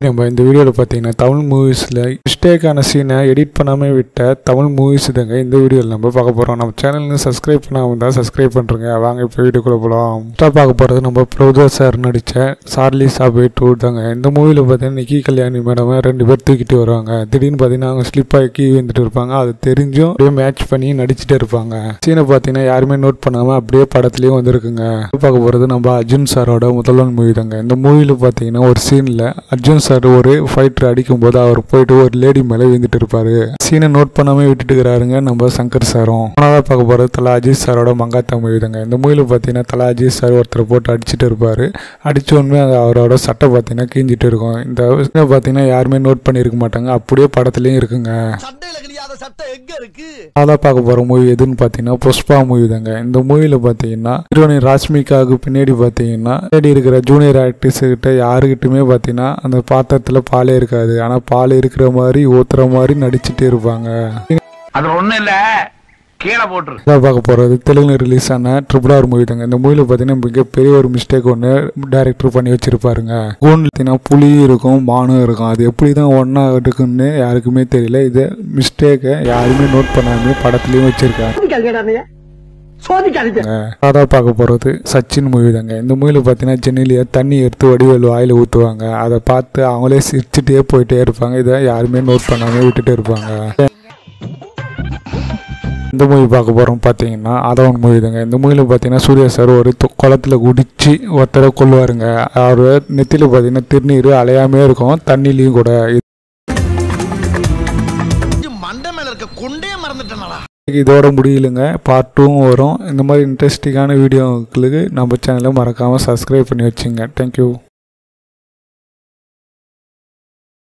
நம்ம இந்த வீடியோவில் பார்த்தீங்கன்னா தமிழ் மூவிஸில் மிஸ்டேக்கான சீனை எடிட் பண்ணாமல் விட்ட தமிழ் மூவிஸ் தாங்க இந்த வீடியோவில் நம்ம பார்க்க போகிறோம் நம்ம சேனலுக்கு சப்ஸ்கிரைப் பண்ணாமல் தான் சப்ஸ்கிரைப் பண்ணுறேங்க வாங்க இப்போ வீடியோக்குள்ளே போகலாம் ஃபஸ்ட்டாக பார்க்க போகிறது நம்ம பிரபுதா சார் நடித்த சார்லி சாபே டூ தாங்க இந்த மூவியில் பார்த்தீங்கன்னா நிக்கி கல்யாணி மேடம் ரெண்டு பேர் தூக்கிட்டு வருவாங்க திடீர்னு பார்த்தீங்கன்னா அவங்க ஸ்லிப் ஆகி கீழே வந்துட்டு இருப்பாங்க அது தெரிஞ்சும் அப்படியே மேட்ச் பண்ணி நடிச்சுட்டே இருப்பாங்க சீனை பார்த்தீங்கன்னா யாருமே நோட் பண்ணாமல் அப்படியே படத்துலேயும் வந்திருக்குங்க பார்க்க போகிறது நம்ம அர்ஜுன் சாரோட முதல்வன் மூவி தாங்க இந்த மூவியில் பார்த்தீங்கன்னா ஒரு சீனில் அர்ஜுன் சார் ஒரு ஃபைட்டர் அடிக்கும்போது அவர் போயிட்டு ஒரு லேடி மேலே விழுந்துட்டு இருப்பாரு சீனை நோட் பண்ணாமல் விட்டுட்டு இருக்கிறாருங்க நம்ம சங்கர் சாரும் மூணாவதாக பார்க்க போகிறது தலா அஜித் சாரோட மங்காத்தா மூவி தாங்க இந்த மூவியில் பார்த்தீங்கன்னா தலா அஜித் சார் ஒருத்தர் போட்டு அடிச்சுட்டு இருப்பாரு அடிச்ச உடனே அது அவரோட சட்டை பார்த்தீங்கன்னா கீஞ்சிட்டு இருக்கும் இந்த சீனை பார்த்தீங்கன்னா யாருமே நோட் பண்ணியிருக்க மாட்டாங்க அப்படியே படத்துலையும் இருக்குங்க சட்டையில கிழியாத சட்டை எங்க இருக்கு அதான் பார்க்க போகிற மூவி எதுன்னு பார்த்தீங்கன்னா புஷ்பா மூவி தாங்க இந்த மூவியில் பார்த்தீங்கன்னா ஹீரோனி ராஷ்மிகாவுக்கு பின்னாடி பார்த்தீங்கன்னா பின்னாடி இருக்கிற ஜூனியர் ஆக்டர்ஸ் கிட்ட யாருக்கிட்டுமே பார்த்தீங்கன்னா அந்த பாத்திரத்தில் பாலே இருக்காது ஆனால் பால் இருக்கிற மாதிரி ஊத்துற மாதிரி நடிச்சுட்டே இருப்பாங்க அது ஒண்ணும் இல்ல கீழே போட்டுரு இதாக பார்க்க போகிறது தெலுங்குல ரிலீஸ் ஆன ட்ரிபிள் ஆர் மூவி தாங்க இந்த மூவியில் பார்த்தீங்கன்னா மிகப்பெரிய ஒரு மிஸ்டேக் ஒன்று டைரக்டர் பண்ணி வச்சிருப்பாருங்க கூன் பார்த்தீங்கன்னா புலி இருக்கும் மானும் இருக்கும் அது எப்படி தான் ஒன்றா இருக்குன்னு யாருக்குமே தெரியல இது மிஸ்டேக்கை யாருமே நோட் பண்ணாமல் படத்துலையும் வச்சிருக்காங்க சோதிக்காதீங்க அதான் பார்க்க போகிறது சச்சின் மூவி தாங்க இந்த மூவியில் பார்த்தீங்கன்னா சென்னையிலேயே தண்ணி எடுத்து வடிவேல் வாயில் ஊற்றுவாங்க அதை பார்த்து அவங்களே சிரிச்சுட்டே போயிட்டே இருப்பாங்க இதை யாருமே நோட் பண்ணாமல் விட்டுட்டே இருப்பாங்க இந்த மூவி பார்க்க போகிறோம் பார்த்தீங்கன்னா அதவன் மூவி தாங்க இந்த மூவியில் பார்த்தீங்கன்னா சூர்யா சார் ஒரு து- குளத்துல குடிச்சு ஒருத்தரை கொல்லுவாருங்க அவர் நெத்தியில் பார்த்தீங்கன்னா திருநீர் அலையாமே இருக்கும் தண்ணிலையும் கூட மண்டை மேல இருக்க கொண்டே மறந்துட்டேனாடா இதோட முடியலுங்க பார்ட் டூவும் வரும் இந்த மாதிரி இன்ட்ரெஸ்டிங்கான வீடியோக்களுக்கு நம்ம சேனலை மறக்காமல் சப்ஸ்கிரைப் பண்ணி வச்சுங்க தேங்க்யூ